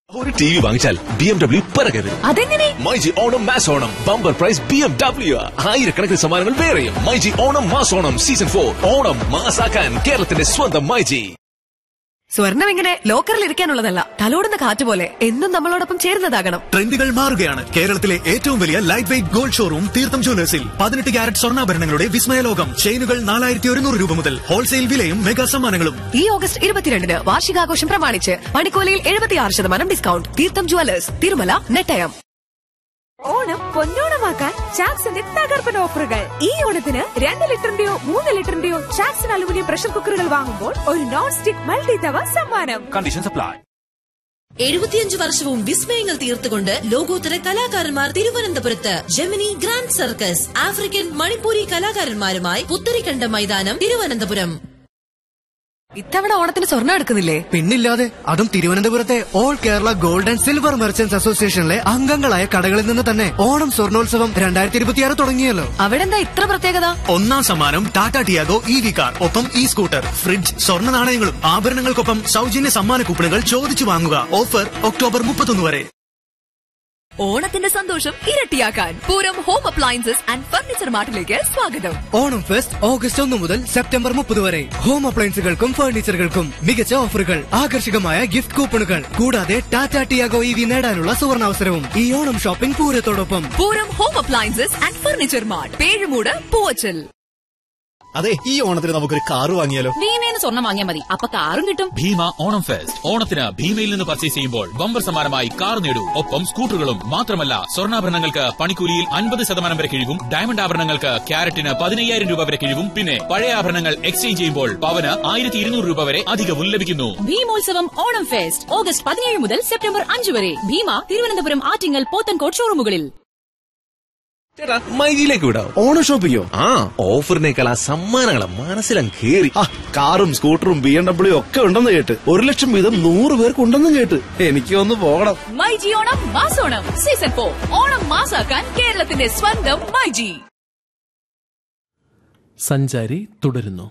ഒരു T V വാങ്ങിച്ചാൽ B M W പിറകരുത് അതെങ്ങനെ myG Onam mass Onam bumper prize B M W ആയിരക്കണക്കിന് സമ്മാനങ്ങൾ വേറെയും myG Onam mass Onam season for Onam മാസാക്കാൻ കേരളത്തിന്റെ സ്വന്തം മൈജി സ്വർണം ഇങ്ങനെ ലോക്കറിൽ ഇരിക്കാനുള്ളതല്ല തലോടുന്ന കാറ്റ് പോലെ എന്നും നമ്മളോടൊപ്പം ചേരുന്നതാകണം ട്രെൻഡുകൾ മാറുകയാണ് കേരളത്തിലെ ഏറ്റവും വലിയ ലൈറ്റ് വെയിറ്റ് ഗോൾഡ് ഷോറൂം തീർത്ഥം ജ്വല്ലേഴ്സിൽ പതിനെട്ട് ക്യാരറ്റ് സ്വർണ്ണാഭരണങ്ങളുടെ വിസ്മയലോകം ചെയിനുകൾ നാലായിരത്തി ഒരുന്നൂറ് രൂപ മുതൽ ഹോൾസെയിൽ വിലയും മെഗാ സമ്മാനങ്ങളും ഈ ഓഗസ്റ്റ് ഇരുപത്തിരണ്ടിന് വാർഷികാഘോഷം പ്രമാണിച്ച് പണിക്കോലയിൽ എഴുപത്തിയാറ് ശതമാനം ഡിസ്കൗണ്ട് തീർത്ഥം ജുവലേഴ്സ് തിരുമല നെട്ടയം ഓണം പൊന്നോണമാക്കാൻ ചാക്സിന്റെ തകർപ്പൻ ഓഫറുകൾ ഈ ഓണത്തിന് രണ്ട് ലിറ്ററിന്റെയോ മൂന്ന് ലിറ്ററിന്റെയോ ചാക്സൺ അലുമിനിയം പ്രഷർ കുക്കറുകൾ വാങ്ങുമ്പോൾ ഒരു നോൺ സ്റ്റിക് മൾട്ടി തവ സമ്മാനം കണ്ടീഷൻസ് അപ്ലൈ എഴുപത്തിയഞ്ച് വർഷവും വിസ്മയങ്ങൾ തീർത്തുകൊണ്ട് ലോകോത്തര കലാകാരന്മാർ തിരുവനന്തപുരത്ത് Gemini grand circus African Manipuri കലാകാരന്മാരുമായി പുത്തരിക്കണ്ട മൈതാനം തിരുവനന്തപുരം ഇത്തവണ ഓണത്തിന് സ്വർണ്ണം എടുക്കുന്നില്ലേ പിന്നില്ലാതെ അതും തിരുവനന്തപുരത്തെ all Kerala gold and silver merchants അസോസിയേഷനിലെ അംഗങ്ങളായ കടകളിൽ നിന്ന് തന്നെ ഓണം സ്വർണോത്സവം രണ്ടായിരത്തി ഇരുപത്തിയാറ് തുടങ്ങിയല്ലോ അവിടെ എന്താ ഇത്ര പ്രത്യേകത ഒന്നാം സമ്മാനം Tata Tiago E V car ഒപ്പം ഇ സ്കൂട്ടർ ഫ്രിഡ്ജ് സ്വർണ്ണ നാണയങ്ങളും ആഭരണങ്ങൾക്കൊപ്പം സൗജന്യ സമ്മാന കൂപ്പണുകൾ ചോദിച്ചു വാങ്ങുക ഓഫർ ഒക്ടോബർ മുപ്പത്തൊന്ന് വരെ ഓണത്തിന്റെ സന്തോഷം ഇരട്ടിയാക്കാൻ Pooram home appliances and furniture മാർട്ടിലേക്ക് സ്വാഗതം ഓണം ഫെസ്റ്റ് ഓഗസ്റ്റ് ഒന്ന് മുതൽ സെപ്റ്റംബർ മുപ്പത് വരെ ഹോം അപ്ലയൻസുകൾക്കും ഫർണിച്ചറുകൾക്കും മികച്ച ഓഫറുകൾ ആകർഷകമായ ഗിഫ്റ്റ് കൂപ്പണുകൾ കൂടാതെ ടാറ്റ ടിയാഗോ ഇ വി നേടാനുള്ള സുവർണാവസരവും ഈ ഓണം ഷോപ്പിംഗ് പൂരത്തോടൊപ്പം Pooram home appliances and furniture mart Pezhumoodu Poovachal അതെ ഈ ഓണത്തിന് നമുക്കൊരു കാറ് വാങ്ങിയാലോ ഭീമേന്ന് സ്വർണം വാങ്ങിയാൽ മതി അപ്പൊ കാറും കിട്ടും ഭീമ ഓണം ഫെസ്റ്റ് ഓണത്തിന് ഭീമയിൽ നിന്ന് പർച്ചേസ് ചെയ്യുമ്പോൾ ബമ്പർ സമ്മാനമായി കാർ നേടൂ ഒപ്പം സ്കൂട്ടറുകളും മാത്രമല്ല സ്വർണ്ണാഭരണങ്ങൾക്ക് പണിക്കൂലിയിൽ അൻപത് ശതമാനം വരെ കിഴിവും ഡയമണ്ട് ആഭരണങ്ങൾക്ക് ക്യാരറ്റിന് പതിനയ്യായിരം രൂപ വരെ കിഴിവും പിന്നെ പഴയ ആഭരണങ്ങൾ എക്സ്ചേഞ്ച് ചെയ്യുമ്പോൾ പവന് ആയിരത്തി ഇരുന്നൂറ് രൂപ വരെ അധികവും ലഭിക്കുന്നു ഭീമോത്സവം ഓണം ഫെസ്റ്റ് ഓഗസ്റ്റ് പതിനേഴ് മുതൽ സെപ്റ്റംബർ അഞ്ച് വരെ ഭീമ തിരുവനന്തപുരം ആറ്റിങ്ങൽ പോത്തൻകോട്ട് ഷോറൂമുകളിൽ ചേട്ടാ മൈജിയിലേക്ക് വിടാം ഓണം ഷോപ്പിങ്ങോ ആ ഓഫറിനേക്കാൾ ആ സമ്മാനങ്ങളെ മനസ്സിലും കേറി ആ കാറും സ്കൂട്ടറും ബി എം ഡബ്ല്യു ഒക്കെ ഉണ്ടെന്ന് കേട്ട് ഒരു ലക്ഷം വീതം നൂറ് പേർക്ക് ഉണ്ടെന്ന് കേട്ട് എനിക്ക് ഒന്ന് പോകണം മൈജി ഓണം മാസോണം സീസൺ ഫോർ ഓണം മാസാക്കാൻ കേരളത്തിന്റെ സ്വന്തം മൈജി സഞ്ചാരി തുടരുന്നു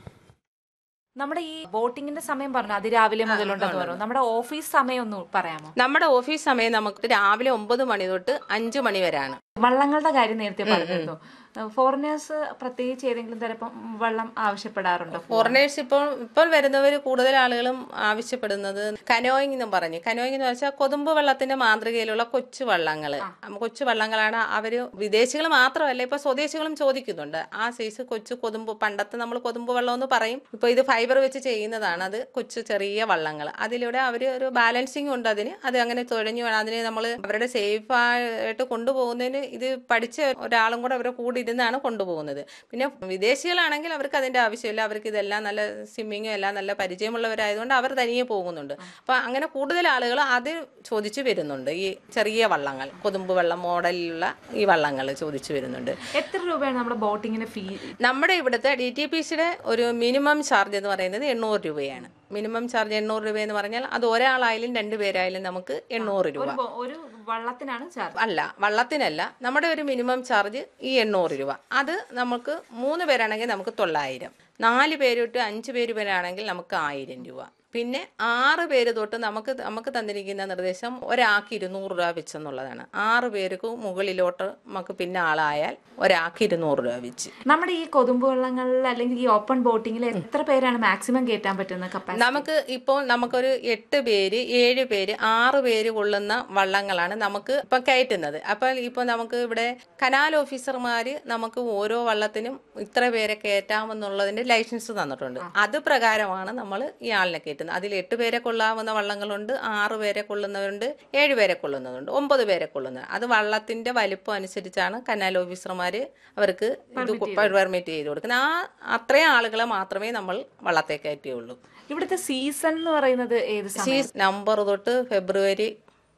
നമ്മുടെ ഈ വോട്ടിംഗിന്റെ സമയം പറഞ്ഞു അതിരാവിലെ മുതലുണ്ടെന്ന് പറഞ്ഞു നമ്മുടെ ഓഫീസ് സമയം ഒന്ന് പറയാമോ നമ്മുടെ ഓഫീസ് സമയം നമുക്ക് രാവിലെ ഒമ്പത് മണി തൊട്ട് അഞ്ചു മണി വരെയാണ് വള്ളങ്ങളുടെ കാര്യം നേരത്തെ പറഞ്ഞിരുന്നു ഫോറിനേഴ്സ് പ്രത്യേകിച്ച് ഏതെങ്കിലും തരം വെള്ളം ആവശ്യപ്പെടാറുണ്ടോ ഫോറിനേഴ്സ് ഇപ്പോൾ ഇപ്പോൾ വരുന്നവർ കൂടുതൽ ആളുകളും ആവശ്യപ്പെടുന്നത് കനോയിങ് എന്ന് പറഞ്ഞു കനോയിങ് എന്ന് വെച്ചാൽ കൊതുമ്പ് വെള്ളത്തിന്റെ മാതൃകയിലുള്ള കൊച്ചു വള്ളങ്ങള് കൊച്ചു വള്ളങ്ങളാണ് അവര് വിദേശികൾ മാത്രമല്ല ഇപ്പൊ സ്വദേശികളും ചോദിക്കുന്നുണ്ട് ആ സൈസ് കൊച്ചു കൊതുമ്പ് പണ്ടത്തെ നമ്മൾ കൊതുമ്പ് വെള്ളം എന്ന് പറയും ഇപ്പൊ ഇത് ഫൈബർ വെച്ച് ചെയ്യുന്നതാണ് അത് കൊച്ചു ചെറിയ വള്ളങ്ങൾ അതിലൂടെ അവർ ഒരു ബാലൻസിങ് ഉണ്ട് അതിന് അത് അങ്ങനെ തുഴഞ്ഞു വേണം അതിന് നമ്മൾ അവരുടെ സേഫ് ആയിട്ട് കൊണ്ടുപോകുന്നതിന് ഇത് പഠിച്ച ഒരാളും കൂടെ അവരെ കൂടി ഇരുന്നാണ് കൊണ്ടുപോകുന്നത് പിന്നെ വിദേശികളാണെങ്കിൽ അവർക്ക് അതിന്റെ ആവശ്യമില്ല അവർക്ക് ഇതെല്ലാം നല്ല സ്വിമ്മിങ്ങും എല്ലാം നല്ല പരിചയമുള്ളവരായതുകൊണ്ട് അവർ തനിയെ പോകുന്നുണ്ട് അപ്പൊ അങ്ങനെ കൂടുതൽ ആളുകൾ അത് ചോദിച്ചു വരുന്നുണ്ട് ഈ ചെറിയ വള്ളങ്ങൾ കൊതുമ്പ് വെള്ളം മോഡലിലുള്ള ഈ വള്ളങ്ങൾ ചോദിച്ചു വരുന്നുണ്ട് എത്ര രൂപയാണ് നമ്മുടെ ബോട്ടിങ്ങിന് ഫീ നമ്മുടെ ഇവിടുത്തെ ഡി ടി പി സിയുടെ ഒരു മിനിമം ചാർജ് എന്ന് പറയുന്നത് എണ്ണൂറ് രൂപയാണ് മിനിമം ചാർജ് എണ്ണൂറ് രൂപ എന്ന് പറഞ്ഞാൽ അത് ഒരാളായാലും രണ്ടുപേരായാലും നമുക്ക് എണ്ണൂറ് രൂപ ഒരു വള്ളത്തിനാണ് ചാർജ് അല്ല വള്ളത്തിനല്ല നമ്മുടെ ഒരു മിനിമം ചാർജ് ഈ എണ്ണൂറ് രൂപ അത് നമുക്ക് മൂന്ന് പേരാണെങ്കിൽ നമുക്ക് തൊള്ളായിരം നാല് പേര് തൊട്ട് അഞ്ച് പേര് വരാണെങ്കിൽ നമുക്ക് ആയിരം രൂപ പിന്നെ ആറ് പേര് തൊട്ട് നമുക്ക് നമുക്ക് തന്നിരിക്കുന്ന നിർദ്ദേശം ഒരാൾക്ക് ഇരുന്നൂറ് രൂപ വെച്ചെന്നുള്ളതാണ് ആറ് പേർക്ക് മുകളിലോട്ട് നമുക്ക് പിന്നെ ആളായാൽ ഒരാൾക്ക് ഇരുന്നൂറ് രൂപ വെച്ച് നമ്മുടെ ഈ കൊതുമ്പ് വള്ളങ്ങളിൽ അല്ലെങ്കിൽ ഈ ഓപ്പൺ ബോട്ടിങ്ങിൽ എത്ര പേരാണ് മാക്സിമം കയറ്റാൻ പറ്റുന്ന കപ്പാസിറ്റി നമുക്ക് ഇപ്പോൾ നമുക്കൊരു എട്ട് പേര് ഏഴ് പേര് ആറ് പേര് കൊള്ളുന്ന വള്ളങ്ങളാണ് നമുക്ക് ഇപ്പം കയറ്റുന്നത് അപ്പോൾ ഇപ്പോൾ നമുക്ക് ഇവിടെ കനാൽ ഓഫീസർമാർ നമുക്ക് ഓരോ വള്ളത്തിനും ഇത്ര പേരെ കയറ്റാമെന്നുള്ളതിന്റെ ലൈസൻസ് തന്നിട്ടുണ്ട് അത് പ്രകാരമാണ് നമ്മൾ ഈ ആളിനെ കയറ്റുന്നത് അതിൽ എട്ട് പേരെ കൊള്ളാവുന്ന വള്ളങ്ങളുണ്ട് ആറ് പേരെ കൊള്ളുന്നവരുണ്ട് ഏഴ് പേരെ കൊള്ളുന്നതുണ്ട് ഒമ്പത് പേരെ കൊള്ളുന്നത് അത് വള്ളത്തിന്റെ വലിപ്പം അനുസരിച്ചാണ് കനാൽ ഓഫീസർമാർ അവർക്ക് ഇത് പെർമിറ്റ് ചെയ്ത് കൊടുക്കുന്നത് ആ അത്രയും ആളുകളെ മാത്രമേ നമ്മൾ വള്ളത്തെ കയറ്റുകയുള്ളൂ ഇവിടുത്തെ സീസൺ എന്ന് പറയുന്നത് ഏത് സമയം സീസ് നവംബർ തൊട്ട് ഫെബ്രുവരി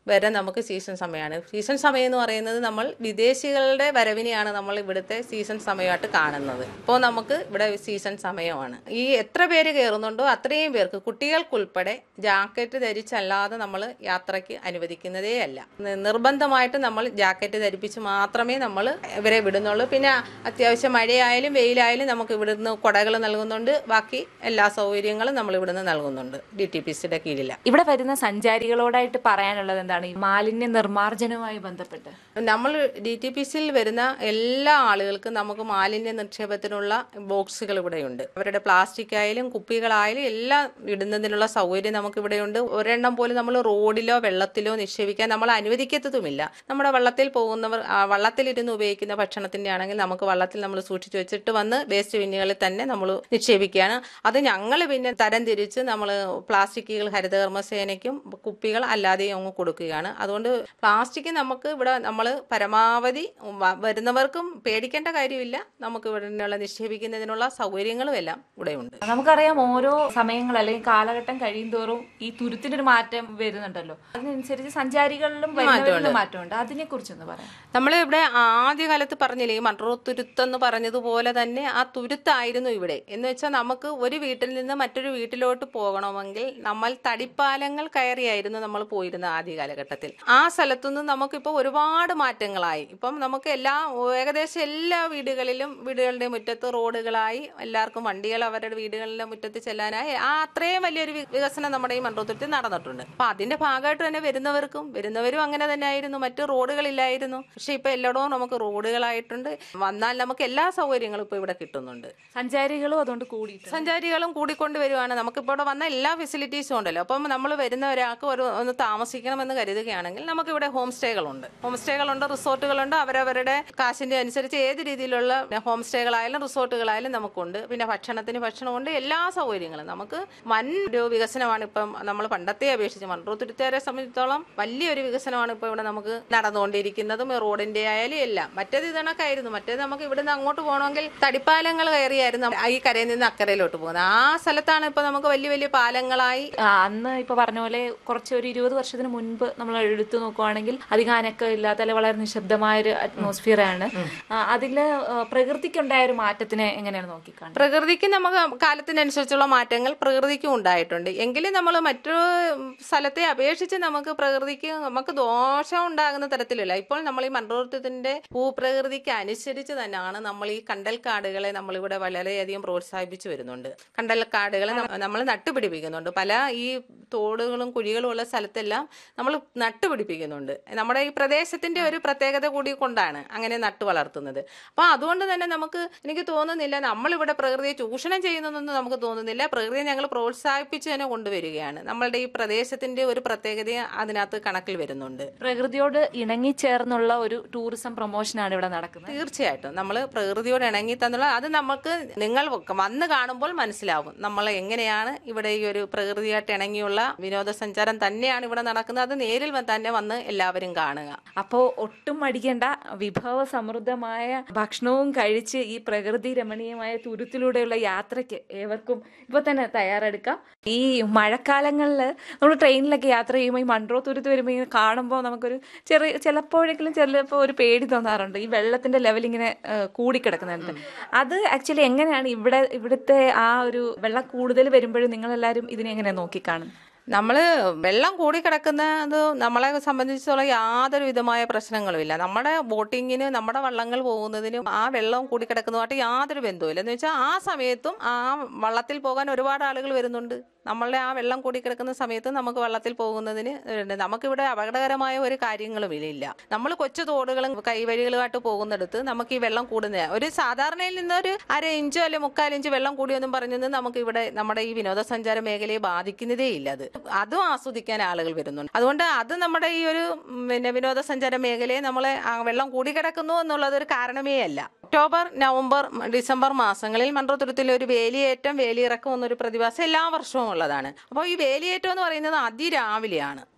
വരെ നമുക്ക് സീസൺ സമയമാണ് സീസൺ സമയം എന്ന് പറയുന്നത് നമ്മൾ വിദേശികളുടെ വരവിനെയാണ് നമ്മൾ ഇവിടുത്തെ സീസൺ സമയമായിട്ട് കാണുന്നത് ഇപ്പോൾ നമുക്ക് ഇവിടെ സീസൺ സമയമാണ് ഈ എത്ര പേര് കയറുന്നുണ്ടോ അത്രയും പേർക്ക് കുട്ടികൾക്കുൾപ്പെടെ ജാക്കറ്റ് ധരിച്ചല്ലാതെ നമ്മൾ യാത്രയ്ക്ക് അനുവദിക്കുന്നതേ അല്ല നി- നിർബന്ധമായിട്ട് നമ്മൾ ജാക്കറ്റ് ധരിപ്പിച്ച് മാത്രമേ നമ്മൾ ഇവരെ വിടുന്നുള്ളൂ പിന്നെ അത്യാവശ്യം മഴയായാലും വെയിലായാലും നമുക്ക് ഇവിടുന്ന് കുടകൾ നൽകുന്നുണ്ട് ബാക്കി എല്ലാ സൗകര്യങ്ങളും നമ്മൾ ഇവിടുന്ന് നൽകുന്നുണ്ട് ഡി ടി പി സിയുടെ കീഴിൽ ഇവിടെ വരുന്ന സഞ്ചാരികളോടായിട്ട് പറയാനുള്ളത് എന്താണ് ഈ മാലിന്യ നിർമ്മാർജ്ജനവുമായി ബന്ധപ്പെട്ട് നമ്മൾ ഡി ടി പി സിയിൽ വരുന്ന എല്ലാ ആളുകൾക്കും നമുക്ക് മാലിന്യ നിക്ഷേപത്തിനുള്ള ബോക്സുകൾ ഇവിടെയുണ്ട് അവരുടെ പ്ലാസ്റ്റിക് ആയാലും കുപ്പികളായാലും എല്ലാം ഇടുന്നതിനുള്ള സൗകര്യം നമുക്ക് ഇവിടെയുണ്ട് ഒരെണ്ണം പോലും നമ്മൾ റോഡിലോ വെള്ളത്തിലോ നിക്ഷേപിക്കാൻ നമ്മൾ അനുവദിക്കത്തതുമില്ല നമ്മുടെ വള്ളത്തിൽ പോകുന്നവർ ആ, വള്ളത്തിലിരുന്ന് ഉപയോഗിക്കുന്ന ഭക്ഷണത്തിന്റെ ആണെങ്കിൽ നമുക്ക് വള്ളത്തിൽ നമ്മൾ സൂക്ഷിച്ചു വെച്ചിട്ട് വന്ന് വേസ്റ്റ് ബിന്നുകളിൽ തന്നെ നമ്മൾ നിക്ഷേപിക്കുകയാണ് അത് ഞങ്ങൾ പിന്നെ തരം തിരിച്ച് നമ്മൾ പ്ലാസ്റ്റിക്കുകൾ ഹരിതകർമ്മസേനയ്ക്കും കുപ്പികൾ അല്ലാതെയും അങ്ങ് കൊടുക്കുകയാണ് അതുകൊണ്ട് പ്ലാസ്റ്റിക് നമുക്ക് ഇവിടെ നമ്മൾ പരമാവധി വ- വരുന്നവർക്കും പേടിക്കേണ്ട കാര്യമില്ല നമുക്ക് ഇവിടെ നിന്നുള്ള നിക്ഷേപിക്കുന്നതിനുള്ള സൗകര്യങ്ങളും എല്ലാം ഇവിടെയുണ്ട് നമുക്കറിയാം ഓരോ സമയങ്ങൾ അല്ലെങ്കിൽ കാലഘട്ടം കഴിയും തോറും ഈ തുരുത്തിനൊരു മാറ്റം വരുന്നുണ്ടല്ലോ അതിനനുസരിച്ച് സഞ്ചാരികളിലും വരുന്നവരിലും മാറ്റമുണ്ട് അതിനെ കുറിച്ചൊന്ന് പറയാം നമ്മൾ ഇവിടെ ആദ്യകാലത്ത് പറഞ്ഞില്ലേ ഈ മൺട്രോ തുരുത്തെന്ന് പറഞ്ഞതുപോലെ തന്നെ ആ തുരുത്തായിരുന്നു ഇവിടെ എന്ന് വെച്ചാൽ നമുക്ക് ഒരു വീട്ടിൽ നിന്ന് മറ്റൊരു വീട്ടിലോട്ട് പോകണമെങ്കിൽ നമ്മൾ തടിപ്പാലങ്ങൾ കയറിയായിരുന്നു നമ്മൾ പോയിരുന്ന ആദ്യ കാലഘട്ടത്തിൽ ആ സ്ഥലത്തുനിന്ന് നമുക്കിപ്പോൾ ഒരുപാട് മാറ്റങ്ങളായി ഇപ്പം നമുക്ക് എല്ലാ ഏകദേശം എല്ലാ വീടുകളിലും വീടുകളുടെ മുറ്റത്ത് റോഡുകളായി എല്ലാവർക്കും വണ്ടികൾ അവരുടെ വീടുകളിലെ മുറ്റത്ത് ചെല്ലാനായി ആ അത്രയും വലിയൊരു വി- വികസനം നമ്മുടെ ഈ മൺട്രോത്തുരുത്തിൽ നടന്നിട്ടുണ്ട് അപ്പൊ അതിന്റെ ഭാഗമായിട്ട് തന്നെ വരുന്നവർക്കും വരുന്നവരും അങ്ങനെ തന്നെ ആയിരുന്നു മറ്റു റോഡുകളില്ലായിരുന്നു പക്ഷെ ഇപ്പൊ എല്ലായിടവും നമുക്ക് റോഡുകളായിട്ടുണ്ട് വന്നാൽ നമുക്ക് എല്ലാ സൗകര്യങ്ങളും ഇപ്പൊ ഇവിടെ കിട്ടുന്നുണ്ട് സഞ്ചാരികളും അതുകൊണ്ട് കൂടിയിട്ടുണ്ട് സഞ്ചാരികളും കൂടിക്കൊണ്ട് വരുവാണ് നമുക്കിപ്പോൾ ഇവിടെ വന്ന എല്ലാ ഫെസിലിറ്റീസും ഉണ്ടല്ലോ അപ്പം നമ്മൾ വരുന്ന ഒരാൾക്ക് ഒരു ഒന്ന് താമസിക്കണമെന്ന് കരുതുകയാണെങ്കിൽ നമുക്ക് ഇവിടെ ഹോം സ്റ്റേകളുണ്ട് ഹോം സ്റ്റേകളുണ്ട് റിസോർട്ടുകളുണ്ട് അവരവരുടെ കാശിന്റെ അനുസരിച്ച് ഏത് രീതിയിലുള്ള ഹോം സ്റ്റേകളായാലും റിസോർട്ടുകളായാലും നമുക്കുണ്ട് പിന്നെ ഭക്ഷണത്തിന് ഭക്ഷണമുണ്ട് എല്ലാ സൗകര്യങ്ങളും നമുക്ക് വൻ ഒരു വികസനമാണ് ഇപ്പം നമ്മൾ പണ്ടത്തെ അപേക്ഷിച്ച് മൺട്രോത്തുരുത്തുകാരെ സംബന്ധിച്ചിടത്തോളം വലിയൊരു വികസനമാണ് ഇപ്പോൾ ഇവിടെ നമുക്ക് നടന്നുകൊണ്ടിരിക്കുന്നതും റോഡിന്റെ ആയാലും എല്ലാം മറ്റേത് ഇതണക്കായിരുന്നു മറ്റേത് നമുക്ക് ഇവിടുന്ന് അങ്ങോട്ട് പോകണമെങ്കിൽ തടിപ്പാലങ്ങൾ കയറിയായിരുന്നു ഈ കരയിൽ നിന്ന് അക്കരയിലോട്ട് പോകുന്നത് ആ സ്ഥലത്താണ് ഇപ്പൊ നമുക്ക് വലിയ വലിയ പാലങ്ങളായി ആ, അന്ന് ഇപ്പൊ പറഞ്ഞ പോലെ കുറച്ച് ഒരു ഇരുപത് വർഷത്തിന് മുൻപ് നമ്മൾ എടുത്തു നോക്കുവാണെങ്കിൽ അധികം അനക്കം ഇല്ലാത്ത അല്ലെങ്കിൽ വളരെ നിശബ്ദമായ ഒരു അറ്റ്മോസ്ഫിയർ ആണ് ആ, അതില് ആ, പ്രകൃതിക്കുണ്ടായ ഒരു മാറ്റത്തിനെ എങ്ങനെയാണ് നോക്കിക്കാണുന്നത് പ്രകൃതിക്ക് നമുക്ക് കാലത്തിനനുസരിച്ചുള്ള മാറ്റങ്ങൾ പ്രകൃതിക്കും ഉണ്ടായിട്ടുണ്ട് എങ്കിലും നമ്മൾ മറ്റൊരു സ്ഥലത്തെ അപേക്ഷിച്ച് നമുക്ക് പ്രകൃതിക്ക് നമുക്ക് ദോഷം ഉണ്ടാകുന്ന തരത്തിലല്ല ഇപ്പോൾ നമ്മൾ ഈ മൺറോട്ടത്തിന്റെ ഭൂപ്രകൃതിക്ക് അനുസരിച്ച് തന്നെയാണ് നമ്മൾ ഈ കണ്ടൽക്കാടുകളെ നമ്മളിവിടെ വളരെയധികം പ്രോത്സാഹിപ്പിച്ചു വരുന്നുണ്ട് കണ്ടൽക്കാടുകളെ നമ്മൾ നട്ടുപിടിപ്പിക്കുന്നുണ്ട് പല ഈ തോടുകളും കുഴികളും ഉള്ള സ്ഥലത്തെല്ലാം നമ്മൾ നട്ടുപിടിപ്പിക്കുന്നുണ്ട് നമ്മുടെ ഈ പ്രദേശത്തിന്റെ ഒരു പ്രത്യേകത കൂടി കൊണ്ടാണ് അങ്ങനെ നട്ടു വളർത്തുന്നത് അപ്പൊ അതുകൊണ്ട് തന്നെ നമുക്ക് എനിക്ക് തോന്നുന്നില്ല നമ്മളിവിടെ പ്രകൃതിയെ ചൂഷണം ചെയ്യുന്നതെന്ന് നമുക്ക് തോന്നുന്നില്ല പ്രകൃതിയെ ഞങ്ങൾ പ്രോത്സാഹിപ്പിച്ച് തന്നെ കൊണ്ടുവരികയാണ് നമ്മളുടെ ഈ പ്രദേശത്തിന്റെ ഒരു പ്രത്യേകത അതിനകത്ത് കണക്കിൽ വരുന്നുണ്ട് പ്രകൃതിയോട് ഇണങ്ങിച്ചേർന്നുള്ള ഒരു ടൂറിസം പ്രൊമോഷനാണ് ഇവിടെ നടക്കുന്നത് തീർച്ചയായിട്ടും നമ്മൾ പ്രകൃതിയോട് ഇണങ്ങി തന്നുള്ള അത് നമുക്ക് നിങ്ങൾ വന്ന് കാണുമ്പോൾ മനസ്സിലാവും നമ്മൾ എങ്ങനെയാണ് ഇവിടെ ഈ ഒരു പ്രകൃതിയായിട്ട് ഇണങ്ങിയുള്ള വിനോദസഞ്ചാരം തന്നെയാണ് ഇവിടെ നടക്കുന്നത് അത് നേരിൽ വ- തന്നെ വന്ന് എല്ലാവരും കാണുക അപ്പോൾ ഒട്ടും മടിക്കേണ്ട വിഭവ സമൃദ്ധമായ ഭക്ഷണവും കഴിച്ച് ഈ പ്രകൃതി രമണീയമായ തുരുത്തിലൂടെയുള്ള യാത്രയ്ക്ക് ഏവർക്കും ഇപ്പോൾ തന്നെ തയ്യാറെടുക്കാം ഈ മഴക്കാലങ്ങളിൽ നമ്മൾ ട്രെയിനിലൊക്കെ യാത്ര ചെയ്യുമ്പോൾ ഈ മൺട്രോ തുരുത്ത് വരുമ്പോൾ ഇങ്ങനെ കാണുമ്പോൾ നമുക്കൊരു ചെറിയ ചിലപ്പോഴെങ്കിലും ചിലപ്പോൾ ഒരു പേടി തോന്നാറുണ്ട് ഈ വെള്ളത്തിന്റെ ലെവൽ ഇങ്ങനെ ആ, കൂടിക്കിടക്കുന്നുണ്ട് അത് ആക്ച്വലി എങ്ങനെയാണ് ഇവിടെ ഇവിടുത്തെ ആ ഒരു വെള്ളം കൂടുതൽ വരുമ്പോഴും നിങ്ങളെല്ലാവരും ഇതിനെ എങ്ങനെ നോക്കിക്കാണും നമ്മൾ വെള്ളം കൂടിക്കിടക്കുന്നത് നമ്മളെ സംബന്ധിച്ചിടത്തോളം യാതൊരു വിധമായ പ്രശ്നങ്ങളുമില്ല നമ്മുടെ ബോട്ടിങ്ങിന് നമ്മുടെ വള്ളങ്ങൾ പോകുന്നതിനും ആ വെള്ളം കൂടിക്കിടക്കുന്നതുമായിട്ട് യാതൊരു ബന്ധവുമില്ല എന്ന് വെച്ചാൽ ആ സമയത്തും ആ വള്ളത്തിൽ പോകാൻ ഒരുപാട് ആളുകൾ വരുന്നുണ്ട് നമ്മളുടെ ആ വെള്ളം കൂടിക്കിടക്കുന്ന സമയത്ത് നമുക്ക് വള്ളത്തിൽ പോകുന്നതിന് ഉണ്ട്. നമുക്കിവിടെ അപകടകരമായ ഒരു കാര്യങ്ങളും ഇല്ല നമ്മൾ കൊച്ചു തോടുകളും കൈവഴികളുമായിട്ട് പോകുന്നിടത്ത് നമുക്ക് ഈ വെള്ളം കൂടുന്ന ഒരു സാധാരണയിൽ നിന്ന് ഒരു അര ഇഞ്ചോ അല്ലെങ്കിൽ മുക്കാൽ ഇഞ്ച് വെള്ളം കൂടിയൊന്നും പറഞ്ഞത് നമുക്ക് ഇവിടെ നമ്മുടെ ഈ വിനോദസഞ്ചാര മേഖലയെ ബാധിക്കുന്നതേ ഇല്ല അത് അതും ആസ്വദിക്കാൻ ആളുകൾ വരുന്നുണ്ട് അതുകൊണ്ട് അത് നമ്മുടെ ഈ ഒരു ഉം, പിന്നെ വിനോദസഞ്ചാര മേഖലയെ നമ്മളെ ആ വെള്ളം കൂടിക്കിടക്കുന്നു എന്നുള്ളത് ഒരു കാരണമേ അല്ല ഒക്ടോബർ നവംബർ ഡിസംബർ മാസങ്ങളിൽ മൺട്രോത്തുരത്തിൽ ഒരു വേലിയേറ്റം വേലിയിറക്കം എന്നൊരു പ്രതിഭാസം എല്ലാ വർഷവും ഉള്ളതാണ് അപ്പോൾ ഈ വേലിയേറ്റം എന്ന് പറയുന്നത് അതിരാവിലെയാണ്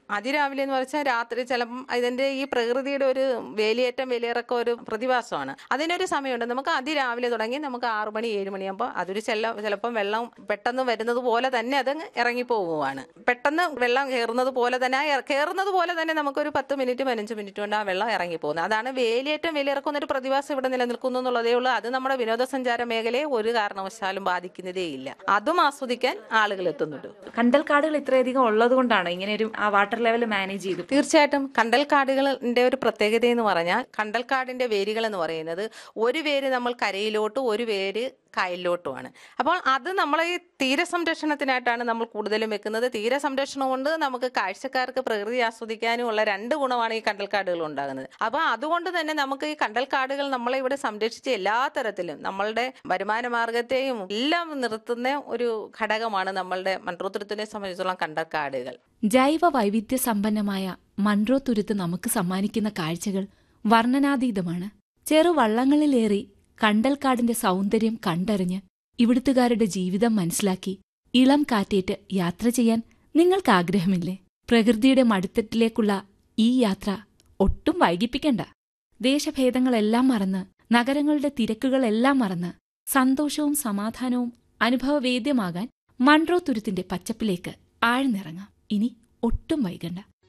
അതിരാവിലെ എന്ന് വെച്ചാൽ രാത്രി ചിലപ്പം ഇതിന്റെ ഈ പ്രകൃതിയുടെ ഒരു വേലിയേറ്റം വേലിയിറക്കം ഒരു പ്രതിഭാസമാണ് അതിനൊരു സമയമുണ്ട് നമുക്ക് അതിരാവിലെ തുടങ്ങി നമുക്ക് ആറു മണി ഏഴ് മണിയാകുമ്പോൾ അതൊരു ചെല്ല ചിലപ്പം വെള്ളം പെട്ടെന്ന് വരുന്നത് പോലെ തന്നെ അത് ഇറങ്ങി പോവുകയാണ് പെട്ടെന്ന് വെള്ളം കയറുന്നത് പോലെ തന്നെ ആ ഇറ- കയറുന്നത് പോലെ തന്നെ നമുക്കൊരു പത്ത് മിനിറ്റ് പതിനഞ്ച് മിനിറ്റ് കൊണ്ട് ആ വെള്ളം ഇറങ്ങി പോകുന്നത് അതാണ് വേലിയേറ്റം വേലിയിറക്കുന്ന ഒരു പ്രതിഭാസം ഇവിടെ നിലനിൽക്കുന്നു എന്നുള്ളതേ ഉള്ളൂ അത് നമ്മുടെ വിനോദസഞ്ചാര മേഖലയെ ഒരു കാരണവശാലും ബാധിക്കുന്നതേ ഇല്ല അതും ആസ്വദിക്കാൻ ആളുകൾ എത്തുന്നുണ്ട് കണ്ടൽക്കാടുകൾ ഇത്രയധികം ഉള്ളത് കൊണ്ടാണ് ഇങ്ങനെ ഒരു ആ വാട്ടർ ലെവൽ മാനേജ് ചെയ്ത് തീർച്ചയായിട്ടും കണ്ടൽക്കാടുകളിന്റെ ഒരു പ്രത്യേകത എന്ന് പറഞ്ഞാൽ കണ്ടൽക്കാടിന്റെ വേരുകൾ എന്ന് പറയുന്നത് ഒരു വേര് നമ്മൾ കരയിലോട്ടും ഒരു വേര് കായലിലോട്ടുമാണ് അപ്പോൾ അത് നമ്മൾ ഈ തീരസംരക്ഷണത്തിനായിട്ടാണ് നമ്മൾ കൂടുതലും വെക്കുന്നത് തീരസംരക്ഷണം കൊണ്ട് നമുക്ക് കാഴ്ചക്കാർക്ക് പ്രകൃതി ആസ്വദിക്കാനും ഉള്ള രണ്ട് ഗുണമാണ് ഈ കണ്ടൽക്കാടുകൾ ഉണ്ടാകുന്നത് അപ്പോൾ അതുകൊണ്ട് തന്നെ നമുക്ക് ഈ കണ്ടൽക്കാടുകൾ നമ്മളെ ഇവിടെ സംരക്ഷിച്ച് എല്ലാ തരത്തിലും നമ്മളുടെ വരുമാന മാർഗത്തെയും എല്ലാം നിർത്തുന്ന ഒരു ഘടകമാണ് നമ്മളുടെ മൺട്രോത്തുരത്തിനെ സംബന്ധിച്ചിടത്തോളം കണ്ടൽക്കാടുകൾ ജൈവ വൈവിധ്യ സമ്പന്നമായ മൺട്രോ തുരുത്ത് നമുക്ക് സമ്മാനിക്കുന്ന കാഴ്ചകൾ വർണ്ണനാതീതമാണ് ചെറുവള്ളങ്ങളിലേറി കണ്ടൽക്കാടിന്റെ സൗന്ദര്യം കണ്ടറിഞ്ഞ് ഇവിടുത്തുകാരുടെ ജീവിതം മനസ്സിലാക്കി ഇളം കാറ്റേറ്റ് യാത്ര ചെയ്യാൻ നിങ്ങൾക്ക് ആഗ്രഹമില്ലേ പ്രകൃതിയുടെ മടുത്തട്ടിലേക്കുള്ള ഈ യാത്ര ഒട്ടും വൈകിപ്പിക്കണ്ട ദേശഭേദങ്ങളെല്ലാം മറന്ന് നഗരങ്ങളുടെ തിരക്കുകളെല്ലാം മറന്ന് സന്തോഷവും സമാധാനവും അനുഭവവേദ്യമാകാൻ മൺട്രോ തുരുത്തിന്റെ പച്ചപ്പിലേക്ക് ആഴ്ന്നിറങ്ങാം ഇനി ഒട്ടും വൈകണ്ട